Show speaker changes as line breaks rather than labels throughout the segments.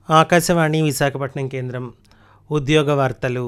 ఆకాశవాణి విశాఖపట్నం కేంద్రం ఉద్యోగ వార్తలు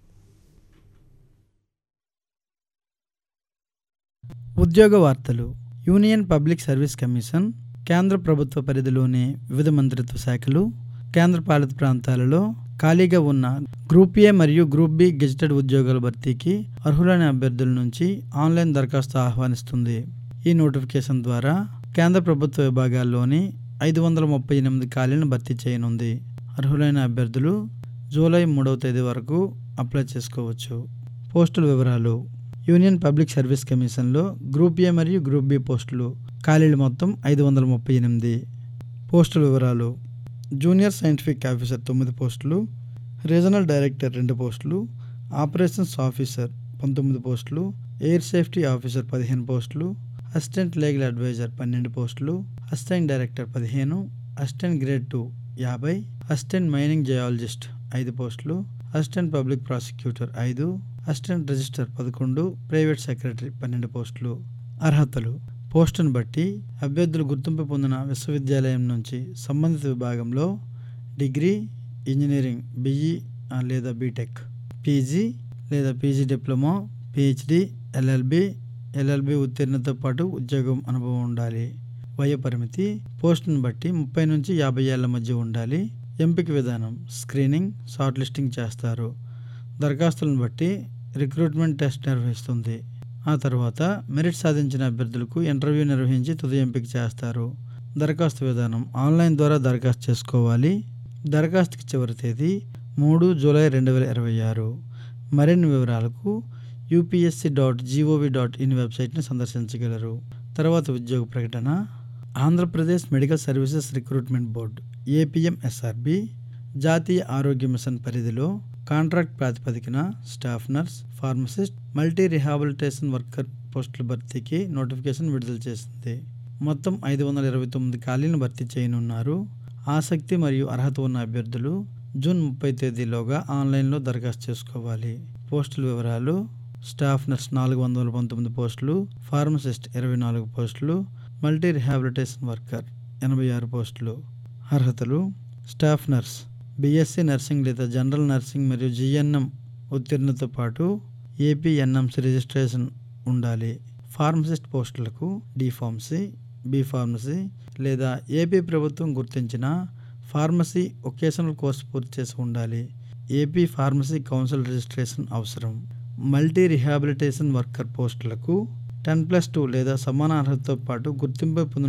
ఉద్యోగ వార్తలు యూనియన్ పబ్లిక్ సర్వీస్ కమిషన్ కేంద్ర ప్రభుత్వ పరిధిలోని వివిధ మంత్రిత్వ శాఖలు కేంద్ర పాలిత ప్రాంతాలలో ఖాళీగా ఉన్న గ్రూప్ ఏ మరియు గ్రూప్ బి గెజిటెడ్ ఉద్యోగాల భర్తీకి అర్హులైన అభ్యర్థుల నుంచి ఆన్లైన్ దరఖాస్తు ఆహ్వానిస్తుంది ఈ నోటిఫికేషన్ ద్వారా కేంద్ర ప్రభుత్వ విభాగాల్లోని ఐదు వందల ముప్పై ఎనిమిది ఖాళీలను భర్తీ చేయనుంది అర్హులైన అభ్యర్థులు జూలై మూడవ తేదీ వరకు అప్లై చేసుకోవచ్చు పోస్టుల వివరాలు యూనియన్ పబ్లిక్ సర్వీస్ కమిషన్లో గ్రూప్ ఏ మరియు గ్రూప్ బి పోస్టులు ఖాళీలు మొత్తం ఐదు వందల ముప్పై ఎనిమిది పోస్టుల వివరాలు జూనియర్ సైంటిఫిక్ ఆఫీసర్ తొమ్మిది పోస్టులు రీజనల్ డైరెక్టర్ రెండు పోస్టులు ఆపరేషన్స్ ఆఫీసర్ పంతొమ్మిది పోస్టులు ఎయిర్ సేఫ్టీ ఆఫీసర్ పదిహేను పోస్టులు అసిస్టెంట్ లీగల్ అడ్వైజర్ పన్నెండు పోస్టులు అసిస్టెంట్ డైరెక్టర్ పదిహేను అసిస్టెంట్ గ్రేడ్ టూ యాభై అసిస్టెంట్ మైనింగ్ జయాలజిస్ట్ ఐదు పోస్టులు అసిస్టెంట్ పబ్లిక్ ప్రాసిక్యూటర్ ఐదు అసిస్టెంట్ రిజిస్టర్ పదకొండు ప్రైవేట్ సెక్రటరీ పన్నెండు పోస్టులు అర్హతలు పోస్టును బట్టి అభ్యర్థులు గుర్తింపు పొందిన విశ్వవిద్యాలయం నుంచి సంబంధిత విభాగంలో డిగ్రీ ఇంజనీరింగ్ బిఈ లేదా బీటెక్ పీజీ లేదా PG diploma PhD LLB LLB ఉత్తీర్ణతో పాటు ఉద్యోగం అనుభవం ఉండాలి వయ పరిమితి పోస్టును బట్టి ముప్పై నుంచి యాభై ఏళ్ల మధ్య ఉండాలి ఎంపిక విధానం స్క్రీనింగ్ షార్ట్ లిస్టింగ్ చేస్తారు దరఖాస్తులను బట్టి రిక్రూట్మెంట్ టెస్ట్ నిర్వహిస్తుంది ఆ తర్వాత మెరిట్ సాధించిన అభ్యర్థులకు ఇంటర్వ్యూ నిర్వహించి తుది ఎంపిక చేస్తారు దరఖాస్తు విధానం ఆన్లైన్ ద్వారా దరఖాస్తు చేసుకోవాలి దరఖాస్తుకి చివరి తేదీ మూడు జూలై రెండు వేల ఇరవై ఆరు మరిన్ని వివరాలకు UPSC dot GOV dot in వెబ్సైట్ని సందర్శించగలరు తర్వాత ఉద్యోగ ప్రకటన Andhra Pradesh medical services recruitment board APMSRB జాతీయ ఆరోగ్య మిషన్ పరిధిలో కాంట్రాక్ట్ ప్రాతిపదికన staff nurse pharmacist multi rehabilitation worker పోస్టుల భర్తీకి నోటిఫికేషన్ విడుదల చేసింది మొత్తం ఐదు వందల ఇరవై తొమ్మిది ఖాళీలను భర్తీ చేయనున్నారు ఆసక్తి మరియు అర్హత ఉన్న అభ్యర్థులు జూన్ ముప్పై తేదీలోగా ఆన్లైన్లో దరఖాస్తు చేసుకోవాలి పోస్టుల వివరాలు స్టాఫ్ నర్స్ నాలుగు వందల పంతొమ్మిది పోస్టులు ఫార్మసిస్ట్ ఇరవై నాలుగు పోస్టులు మల్టీ రిహాబిలిటేషన్ వర్కర్ ఎనభై ఆరు పోస్టులు అర్హతలు స్టాఫ్ నర్స్ బీఎస్సీ నర్సింగ్ లేదా జనరల్ నర్సింగ్ మరియు జిఎన్ఎం ఉత్తీర్ణతో పాటు ఏపీఎన్ఎంసి రిజిస్ట్రేషన్ ఉండాలి ఫార్మసిస్ట్ పోస్టులకు డి ఫార్మసీ బి ఫార్మసీ లేదా ఏపీ ప్రభుత్వం గుర్తించిన ఫార్మసీ ఒకేషనల్ కోర్సు పూర్తి చేసి ఉండాలి ఏపీ ఫార్మసీ కౌన్సిల్ రిజిస్ట్రేషన్ అవసరం మల్టీ రిహాబిలిటేషన్ వర్కర్ పోస్టులకు టెన్ ప్లస్ టూ లేదా సమాన అర్హతతో పాటు గుర్తింపు పొందిన